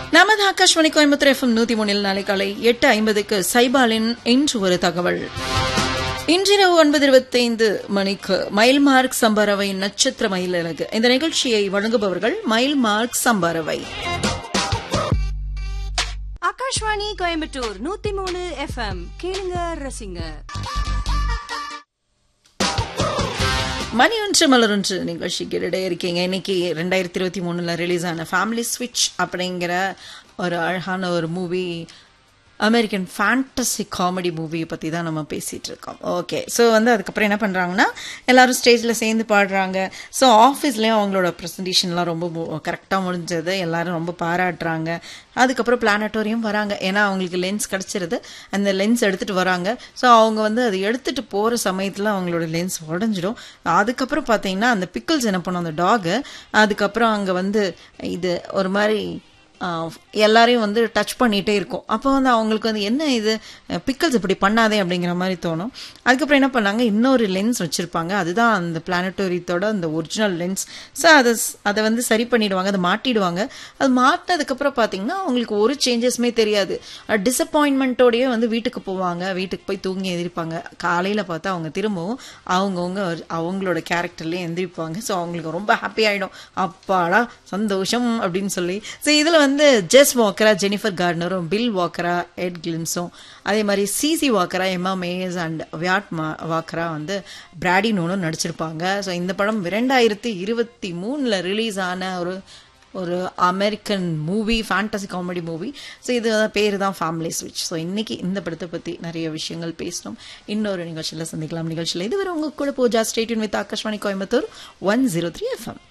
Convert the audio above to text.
நமது ஆகாஷ்வாணி கோயம்புத்தூர் எஃப்எம் நூத்தி மூணில் நாளை காலை எட்டு ஐம்பதுக்கு சைபாலின் இன்று ஒரு தகவல் இன்றிரவு ஒன்பது இருபத்தைந்து மணிக்கு மைல் மார்க் சம்பாரவை நட்சத்திர மயில் அழகு இந்த நிகழ்ச்சியை வழங்குபவர்கள் மைல் மார்க் சம்பாரவை ஆகாஷ்வாணி கோயம்புத்தூர் நூத்தி மூணு எஃப்எம் கேளுங்க ரசிங்க மணி ஒன்று மலரொன்று நிகழ்ச்சிக்கு இடையே இருக்கீங்க இன்னைக்கு ரெண்டாயிரத்தி இருபத்தி மூணுல ரிலீஸ் ஆன ஃபேமிலி ஸ்விட்ச் அப்படிங்கிற ஒரு அழகான ஒரு மூவி அமெரிக்கன் ஃபேண்டசி காமெடி மூவியை பற்றி தான் நம்ம பேசிகிட்டு இருக்கோம் ஓகே ஸோ வந்து அதுக்கப்புறம் என்ன பண்ணுறாங்கன்னா எல்லாரும் ஸ்டேஜில் சேர்ந்து பாடுறாங்க ஸோ ஆஃபீஸ்லேயும் அவங்களோட ப்ரெசன்டேஷன்லாம் ரொம்ப கரெக்டாக முடிஞ்சது எல்லாரும் ரொம்ப பாராட்டுறாங்க அதுக்கப்புறம் பிளானட்டோரியம் வராங்க ஏன்னா அவங்களுக்கு லென்ஸ் கிடச்சிருது அந்த லென்ஸ் எடுத்துகிட்டு வராங்க ஸோ அவங்க வந்து அதை எடுத்துகிட்டு போகிற சமயத்தில் அவங்களோட லென்ஸ் உடஞ்சிடும் அதுக்கப்புறம் பார்த்தீங்கன்னா அந்த பிக்கிள்ஸ் என்ன பண்ணும் அந்த டாகு அதுக்கப்புறம் அங்கே வந்து இது ஒரு மாதிரி ஆஹ் எல்லாரையும் வந்து டச் பண்ணிகிட்டே இருக்கும் அப்போ வந்து அவங்களுக்கு வந்து என்ன இது பிக்கல்ஸ் இப்படி பண்ணாதே அப்படிங்கிற மாதிரி தோணும் அதுக்கப்புறம் என்ன பண்ணாங்க இன்னொரு லென்ஸ் வச்சுருப்பாங்க அதுதான் அந்த பிளானட்டோரியத்தோட அந்த ஒரிஜினல் லென்ஸ் ஸோ அதை அதை வந்து சரி பண்ணிடுவாங்க அதை மாட்டிடுவாங்க அது மாட்டினதுக்கப்புறம் பார்த்தீங்கன்னா அவங்களுக்கு ஒரு சேஞ்சஸுமே தெரியாது டிசப்பாயின்மெண்ட்டோடயே வந்து வீட்டுக்கு போவாங்க வீட்டுக்கு போய் தூங்கி எந்திரிப்பாங்க காலையில் பார்த்தா அவங்க திரும்பவும் அவங்கவுங்க அவங்களோட கேரக்டர்லேயே எந்திரிப்பாங்க ஸோ அவங்களுக்கு ரொம்ப ஹாப்பி ஆகிடும் அப்பாடா சந்தோஷம் அப்படின்னு சொல்லி ஸோ இதில் வந்து ஜெஸ் வாக்கரா ஜெனிஃபர் கார்டனரும் பில் வாக்கரா எட் கிளிம்ஸும் அதே மாதிரி சிசி வாக்கரா எம்மா மேயஸ் அண்ட் வியாட் மா வாக்கரா வந்து பிராடி நோனும் நடிச்சிருப்பாங்க ஸோ இந்த படம் இரண்டாயிரத்தி இருபத்தி மூணில் ரிலீஸ் ஆன ஒரு ஒரு American movie fantasy comedy movie so இது பேர் தான் ஃபேமிலி ஸ்விட்ச் ஸோ இன்னைக்கு இந்த படத்தை பற்றி நிறைய விஷயங்கள் பேசணும் இன்னொரு நிகழ்ச்சியில் சந்திக்கலாம் நிகழ்ச்சியில் இதுவரை உங்க கூட Pooja stay tuned with Akashvani Coimbatore one zero three FM